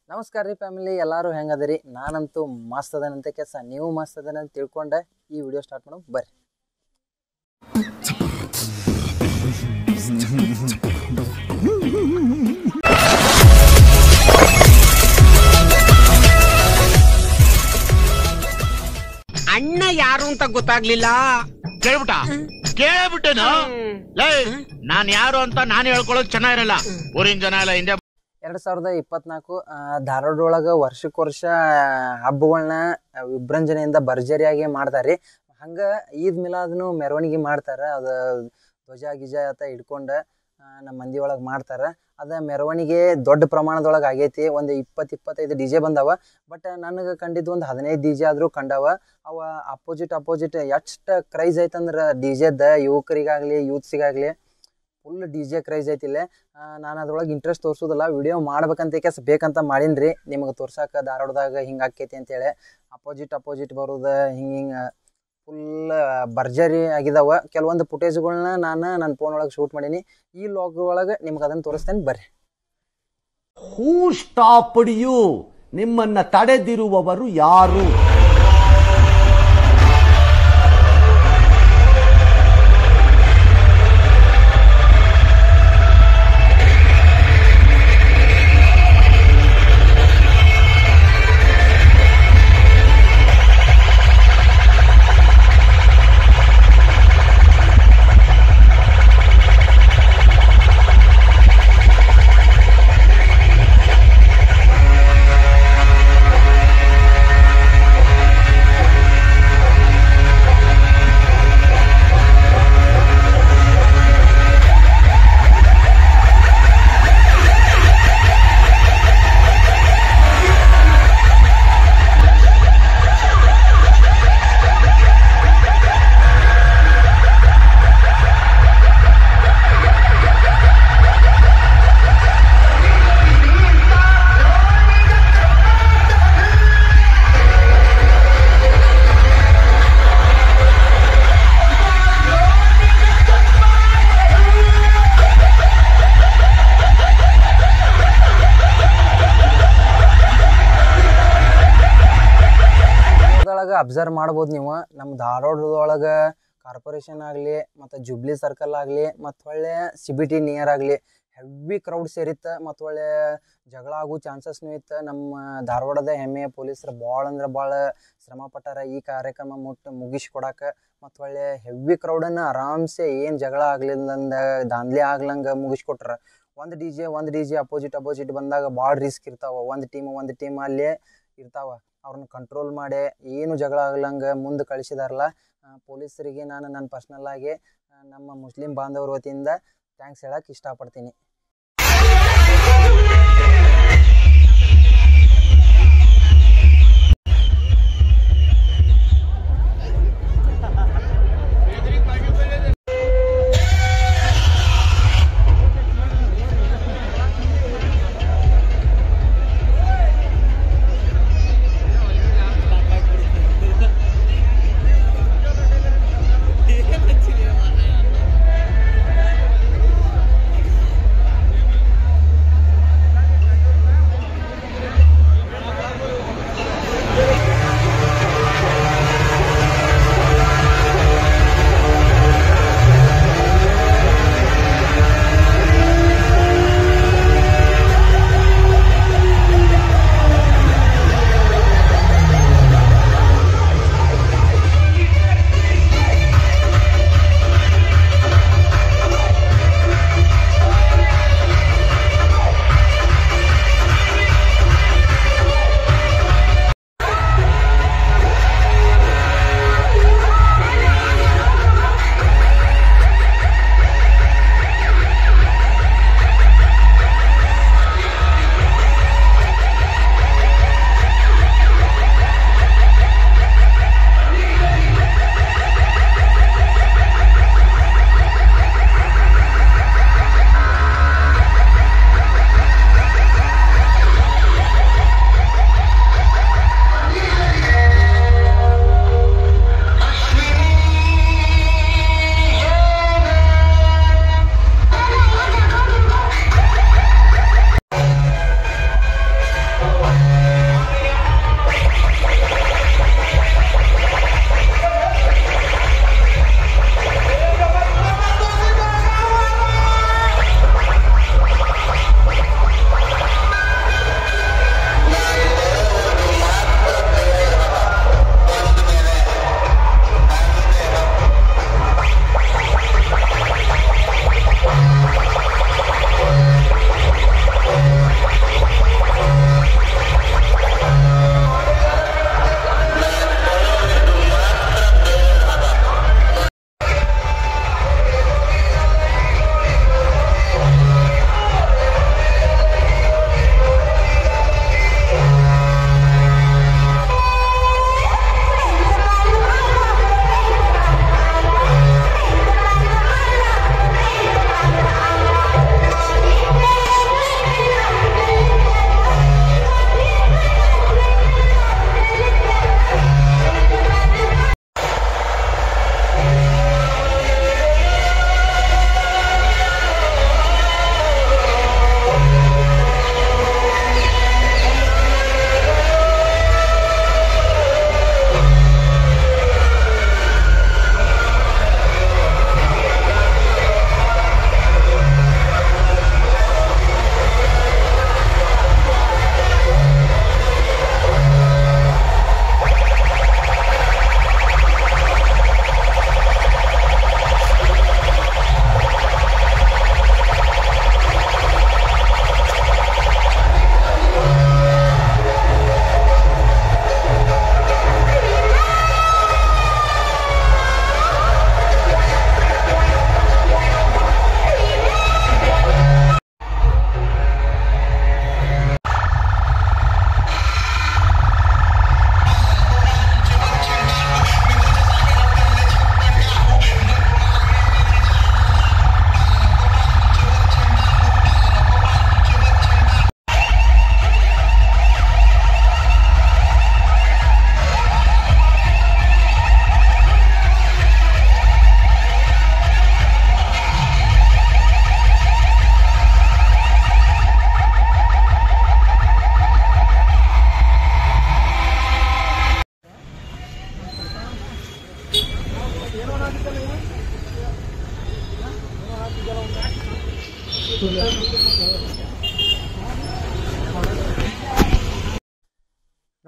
ನಮಸ್ಕಾರ ರೀ ಫ್ಯಾಮಿಲಿ ಎಲ್ಲರೂ ಹೆಂಗದರಿ ನಾನಂತೂ ಮಸ್ತ್ ಅದನಂತೆ ಕೆಲಸ ನೀವು ಮಸ್ತ್ ಅದನ ಅಂತ ತಿಳ್ಕೊಂಡೆ ಈ ವಿಡಿಯೋ ಸ್ಟಾರ್ಟ್ ಮಾಡೋ ಬರ್ರಿ ಅಣ್ಣ ಯಾರು ಅಂತ ಗೊತ್ತಾಗ್ಲಿಲ್ಲ ಕೇಳ್ಬಿಟ್ಟ ಕೇಳ್ಬಿಟ್ಟೇನು ಲೇ ನಾನ್ ಯಾರು ಅಂತ ನಾನು ಹೇಳ್ಕೊಳ್ಳೋದು ಚೆನ್ನಾಗಿರಲ್ಲ ಊರಿನ ಜನ ಎಲ್ಲ ಹಿಂದೆ ಎರಡು ಸಾವಿರದ ಇಪ್ಪತ್ನಾಲ್ಕು ಆ, ಧಾರವಾಡ ಒಳಗೆ ವರ್ಷಕ್ಕೆ ವರ್ಷ ಹಬ್ಬಗಳನ್ನ ವಿಭ್ರಂಜನೆಯಿಂದ ಭರ್ಜರಿಯಾಗಿ ಮಾಡ್ತಾರೆ ಹಂಗೆ ಈದ್ ಮಿಲಾದ್ನು ಮೆರವಣಿಗೆ ಮಾಡ್ತಾರೆ ಅದು ಧ್ವಜ ಗಿಜ ಅಂತ ಹಿಡ್ಕೊಂಡು ಆ, ನಮ್ಮ ಮಂದಿ ಒಳಗೆ ಮಾಡ್ತಾರೆ ಅದ ಮೆರವಣಿಗೆ ದೊಡ್ಡ ಪ್ರಮಾಣದೊಳಗೆ ಆಗೈತಿ ಒಂದು ಇಪ್ಪತ್ತು ಇಪ್ಪತ್ತೈದು ಡಿ ಜೆ ಬಂದವ ಬಟ್ ನನಗೆ ಕಂಡಿದ್ದು ಒಂದು ಹದಿನೈದು ಡಿ ಜೆ ಆದರೂ ಕಂಡವ ಅವ ಅಪೋಸಿಟ್ ಅಪೋಸಿಟ್ ಎಷ್ಟು ಕ್ರೈಸ್ ಐತಂದ್ರೆ ಡಿ ಜೆದ ಯುವಕರಿಗಾಗಲಿ ಯೂತ್ಸಿಗಾಗಲಿ ಫುಲ್ ಡಿ ಜೆ ಕ್ರೈಸ್ ಐತಿಲ್ಲ ನಾನು ಅದ್ರೊಳಗೆ ಇಂಟ್ರೆಸ್ಟ್ ತೋರಿಸೋದಿಲ್ಲ ವಿಡಿಯೋ ಮಾಡ್ಬೇಕಂತ ಕೆಸ್ ಬೇಕಂತ ಮಾಡೀನಿ ನಿಮಗೆ ತೋರ್ಸಕ್ಕೆ ಧಾರವಾಡದಾಗ ಹಿಂಗೆ ಆಕೈತಿ ಅಂತೇಳಿ ಅಪೋಸಿಟ್ ಅಪೋಸಿಟ್ ಬರೋದು ಹಿಂಗೆ ಹಿಂಗೆ ಫುಲ್ ಭರ್ಜರಿ ಆಗಿದಾವ ಕೆಲವೊಂದು ಫುಟೇಜ್ಗಳನ್ನ ನಾನು ನನ್ನ ಫೋನ್ ಒಳಗೆ ಶೂಟ್ ಮಾಡೀನಿ ಈ ಲಾಗ್ ಒಳಗೆ ನಿಮ್ಗೆ ಅದನ್ನು ತೋರಿಸ್ತೇನೆ ಬರ್ರಿ ಹೂ ಸ್ಟಾಪ್ಡ್ ಯು ನಿಮ್ಮನ್ನ ತಡೆದಿರುವವರು ಯಾರು ಅದ್ರೊಳಗೆ ಅಬ್ಸರ್ವ್ ಮಾಡ್ಬೋದು ನೀವು ನಮ್ಮ ಧಾರವಾಡದೊಳಗೆ ಕಾರ್ಪೊರೇಷನ್ ಆಗಲಿ ಮತ್ತು ಜುಬ್ಲಿ ಸರ್ಕಲ್ ಆಗಲಿ ಮತ್ತು ಒಳ್ಳೆ ಸಿ ಬಿ ಟಿ ನಿಯರ್ ಆಗಲಿ ಹೆವಿ ಕ್ರೌಡ್ ಸೇರಿತ್ತು ಮತ್ತು ಒಳ್ಳೆ ಜಗಳ ಆಗೋ ಚಾನ್ಸಸ್ನೂ ಇತ್ತು ನಮ್ಮ ಧಾರವಾಡದ ಹೆಮ್ಮೆಯ ಪೊಲೀಸರು ಭಾಳ ಅಂದ್ರೆ ಭಾಳ ಶ್ರಮ ಪಟ್ಟಾರ ಈ ಕಾರ್ಯಕ್ರಮ ಮುಟ್ಟು ಮುಗಿಸ್ಕೊಡಕ್ಕೆ ಮತ್ತು ಒಳ್ಳೆ ಹೆವಿ ಕ್ರೌಡನ್ನು ಆರಾಮ್ಸೆ ಏನು ಜಗಳ ಆಗ್ಲಿಲ್ಲಂದ ದಾಂಧಲೆ ಆಗ್ಲಂಗೆ ಮುಗಿಸ್ಕೊಟ್ರ ಒಂದು ಡಿ ಜೆ ಒಂದು ಡಿ ಜೆ ಅಪೋಸಿಟ್ ಅಪೋಸಿಟ್ ಬಂದಾಗ ಭಾಳ ರಿಸ್ಕ್ ಇರ್ತಾವ ಒಂದು ಟೀಮ್ ಒಂದು ಟೀಮ್ ಅಲ್ಲೇ ಇರ್ತಾವ ಅವ್ರನ್ನ ಕಂಟ್ರೋಲ್ ಮಾಡಿ ಏನು ಜಗಳ ಆಗ್ಲಂಗೆ ಮುಂದೆ ಕಳಿಸಿದಾರಲ್ಲ ಪೊಲೀಸರಿಗೆ ನಾನು ನನ್ನ ಪರ್ಸ್ನಲ್ಲಾಗಿ ನಮ್ಮ ಮುಸ್ಲಿಂ ಬಾಂಧವರ ವತಿಯಿಂದ ಥ್ಯಾಂಕ್ಸ್ ಹೇಳಕ್ಕೆ ಇಷ್ಟಪಡ್ತೀನಿ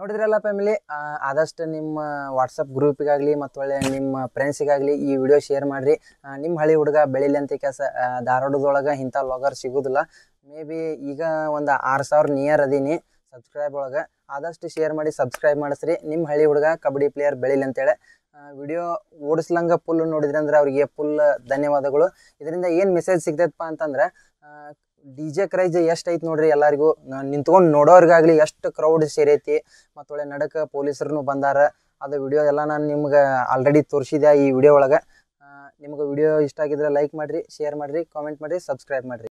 ನೋಡಿದ್ರಲ್ಲ ಫ್ಯಾಮಿಲಿ ಆದಷ್ಟು ನಿಮ್ಮ ವಾಟ್ಸಪ್ ಗ್ರೂಪಿಗಾಗಲಿ ಮತ್ತು ಒಳ್ಳೆ ನಿಮ್ಮ ಫ್ರೆಂಡ್ಸಿಗಾಗಲಿ ಈ ವಿಡಿಯೋ ಶೇರ್ ಮಾಡಿರಿ ನಿಮ್ಮ ಹಳಿ ಹುಡುಗ ಬೆಳಿಲಿ ಅಂತ ಕೆಲಸ ಧಾರವಾಡದೊಳಗೆ ಇಂಥ ಲಾಗರ್ ಸಿಗೋದಿಲ್ಲ ಮೇ ಬಿ ಈಗ ಒಂದು ಆರು ಸಾವಿರ ನಿಯರ್ ಅದೀನಿ ಸಬ್ಸ್ಕ್ರೈಬ್ ಒಳಗೆ ಆದಷ್ಟು ಶೇರ್ ಮಾಡಿ ಸಬ್ಸ್ಕ್ರೈಬ್ ಮಾಡಿಸ್ರಿ ನಿಮ್ಮ ಹಳ್ಳಿ ಹುಡುಗ ಕಬಡ್ಡಿ ಪ್ಲೇಯರ್ ಬೆಳಿಲಿ ಅಂತೇಳಿ ವಿಡಿಯೋ ಓಡಿಸ್ಲಂಗ ಫುಲ್ ನೋಡಿದ್ರಿ ಅಂದ್ರೆ ಅವ್ರಿಗೆ ಫುಲ್ ಧನ್ಯವಾದಗಳು ಇದರಿಂದ ಏನು ಮೆಸೇಜ್ ಸಿಗ್ತೈತಪ್ಪ ಅಂತಂದ್ರೆ ಡಿ ಜೆ ಕ್ರೈಜ್ ಎಷ್ಟು ಐತೆ ನೋಡ್ರಿ ಎಲ್ಲರಿಗೂ ನಿಂತ್ಕೊಂಡು ನೋಡೋರ್ಗಾಗ್ಲಿ ಎಷ್ಟು ಕ್ರೌಡ್ ಸೇರೈತಿ ಮತ್ತು ಒಳ್ಳೆ ನಡಕ ಪೊಲೀಸರು ಬಂದಾರ ಅದು ವಿಡಿಯೋ ಎಲ್ಲ ನಾನು ನಿಮ್ಗೆ ಆಲ್ರೆಡಿ ತೋರಿಸಿದೆ ಈ ವಿಡಿಯೋ ಒಳಗೆ ನಿಮ್ಗೆ ವಿಡಿಯೋ ಇಷ್ಟ ಆಗಿದ್ರೆ ಲೈಕ್ ಮಾಡಿರಿ ಶೇರ್ ಮಾಡಿರಿ ಕಾಮೆಂಟ್ ಮಾಡಿರಿ ಸಬ್ಸ್ಕ್ರೈಬ್ ಮಾಡಿರಿ